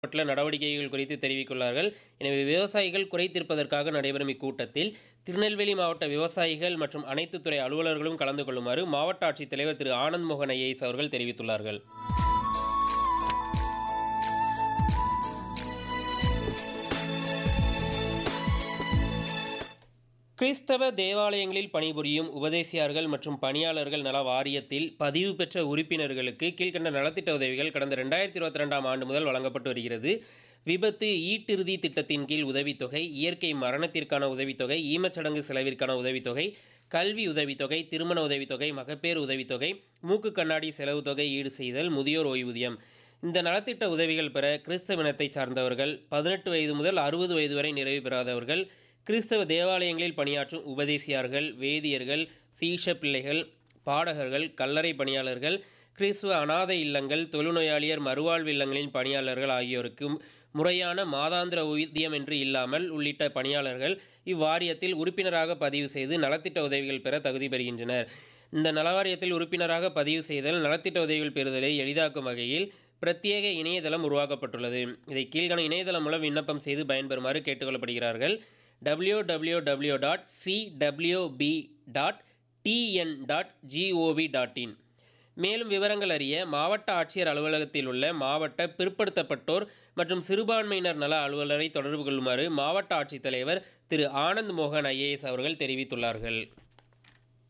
பட்டுள்ள நடவடிக்கைகள் குறித்து தெரிவித்துள்ளார்கள் எனவே விவசாயிகள் குறை தீர்ப்பதற்காக நடைபெறும் இக்கூட்டத்தில் திருநெல்வேலி மாவட்ட விவசாயிகள் மற்றும் அனைத்து துறை அலுவலர்களும் கலந்து கொள்ளுமாறு மாவட்ட ஆட்சித்தலைவர் திரு ஆனந்த் மோகன் ஐஏஎஸ் அவர்கள் தெரிவித்துள்ளார்கள் கிறிஸ்தவ தேவாலயங்களில் பணிபுரியும் உபதேசியார்கள் மற்றும் பணியாளர்கள் நல வாரியத்தில் பதிவு பெற்ற உறுப்பினர்களுக்கு கீழ்கண்ட நலத்திட்ட உதவிகள் கடந்த ரெண்டாயிரத்தி இருபத்தி ரெண்டாம் ஆண்டு முதல் வழங்கப்பட்டு வருகிறது விபத்து ஈட்டிறுதி திட்டத்தின் கீழ் உதவித்தொகை இயற்கை மரணத்திற்கான உதவித்தொகை ஈமச்சடங்கு செலவிற்கான உதவித்தொகை கல்வி உதவித்தொகை திருமண உதவித்தொகை மகப்பேறு உதவித்தொகை மூக்கு கண்ணாடி செலவு தொகை ஈடு செய்தல் முதியோர் ஓய்வூதியம் இந்த நலத்திட்ட உதவிகள் பெற கிறிஸ்தவ சார்ந்தவர்கள் பதினெட்டு வயது முதல் அறுபது வயது வரை நிறைவு பெறாதவர்கள் கிறிஸ்தவ தேவாலயங்களில் பணியாற்றும் உபதேசியார்கள் வேதியர்கள் சீஷ பிள்ளைகள் பாடகர்கள் கல்லறை பணியாளர்கள் கிறிஸ்துவ அனாதை இல்லங்கள் தொழுநோயாளியர் மறுவாழ்வு இல்லங்களின் பணியாளர்கள் ஆகியோருக்கும் முறையான மாதாந்திர ஊதியம் என்று இல்லாமல் உள்ளிட்ட பணியாளர்கள் இவ்வாரியத்தில் உறுப்பினராக பதிவு செய்து நலத்திட்ட உதவிகள் பெற தகுதி பெறுகின்றனர் இந்த நலவாரியத்தில் உறுப்பினராக பதிவு செய்தல் நலத்திட்ட உதவிகள் பெறுதலை எளிதாக்கும் வகையில் பிரத்யேக இணையதளம் உருவாக்கப்பட்டுள்ளது இதை கீழ்கான இணையதளம் மூலம் விண்ணப்பம் செய்து பயன்பெறுமாறு கேட்டுக்கொள்ளப்படுகிறார்கள் W W W dot CWP dot TN dot GOV dot in மேலும் விவரங்கள் அறிய மாவட்ட ஆட்சியர் அலுவலகத்தில் உள்ள மாவட்ட பிற்படுத்தப்பட்டோர் மற்றும் சிறுபான்மையினர் நல அலுவலரை தொடர்பு கொள்ளுமாறு மாவட்ட ஆட்சித்தலைவர் திரு ஆனந்த் மோகன் ஐஏஎஸ் அவர்கள் தெரிவித்துள்ளார்கள்